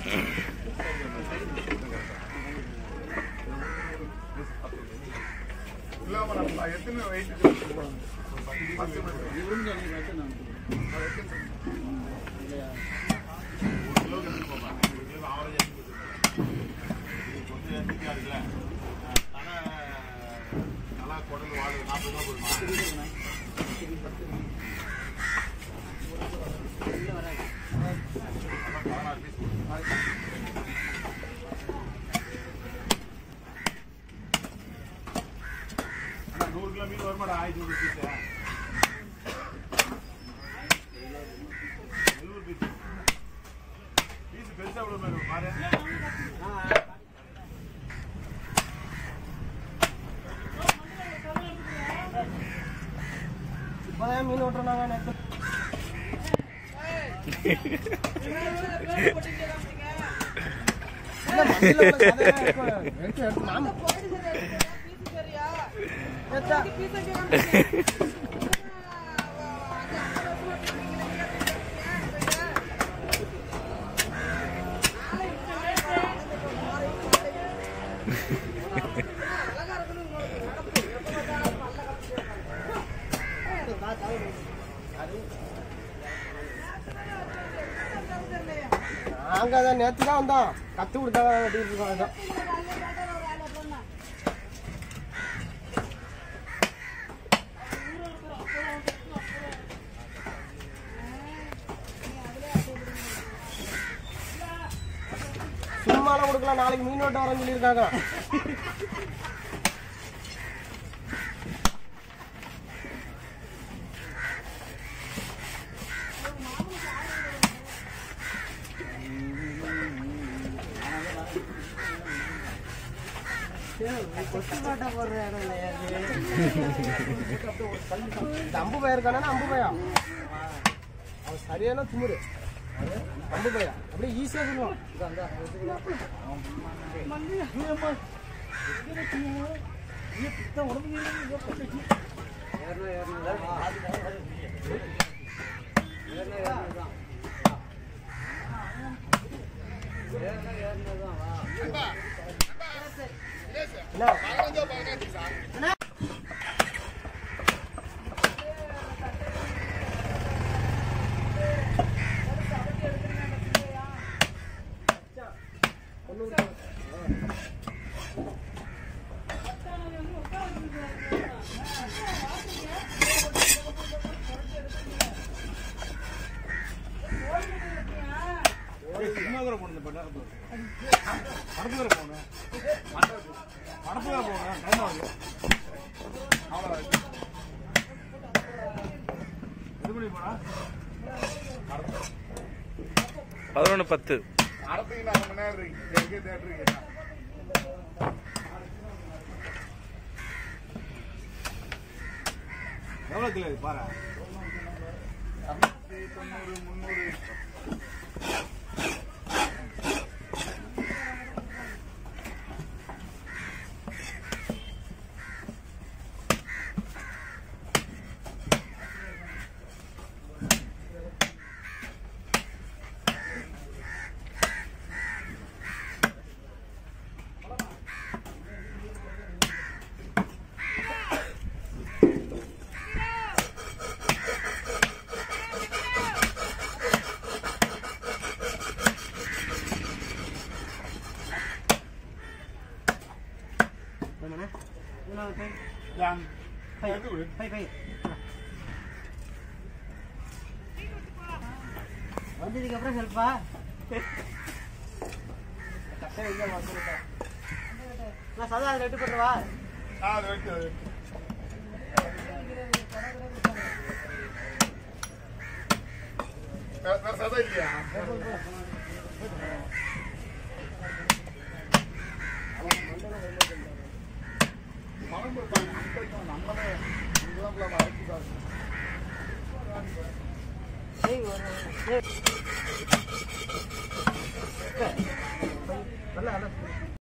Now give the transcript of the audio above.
இல்லாம நம்ம எத்தனை வெயிட் பத்து மீட்டர் நூறு கிலோ மீன் வருமாடா ஆயிரத்தி நூறு பீஸ் எழுநூறு பீஸ் பீஸ் பெருசா எவ்வளவு மேடம் பாரு இப்போதான் மீன் ஓட்டுறாங்க நேற்று இல்ல, மண்ணுல உள்ள சதையெல்லாம் இருக்கும். எடுத்து, எடுத்து, மாமி. ஏத்தா. நாங்க அதான் நேத்து தான் வந்தோம் கத்து கொடுத்தாங்க வெட்டிட்டு இருக்கோம் அதான் சும்மாலாம் கொடுக்கலாம் நாளைக்கு மீன் வெட்ட வரேன்னு சொல்லியிருக்காங்க இந்த அம்பு பையா இருக்கானே அம்பு பையா அவன் சரியான துமுரு அம்பு பையா அப்படியே ஈஸியா சொல்லுவான் என்ன சினிமாக்குற போகணும் படப்பு படப்புக்குற போகணும் படப்புக்குற போகணும் டைம் ஆகுது அவ்வளோ இது பண்ணி போடா பதினொன்று பத்து அரைப்பீங்க அரை மணி நேரம் இருக்கு எங்கே தேட்டருக்கு எவ்வளோ கிலோ இது பாரு தொண்ணூறு முந்நூறுยังไปไปไป வந்ததுக்கு அப்புறம் சொல்பா நான் சதா அதில் எட்டு பண்ணுவா ஆ அது வைத்து வேற வேற சதம் இல்லையா மனம் கொடுப்பாங்க நம்மளே இங்கெல்லாம் அழைச்சிட்டாங்க ஏய் ஒரு ஏய். நல்லா நல்லா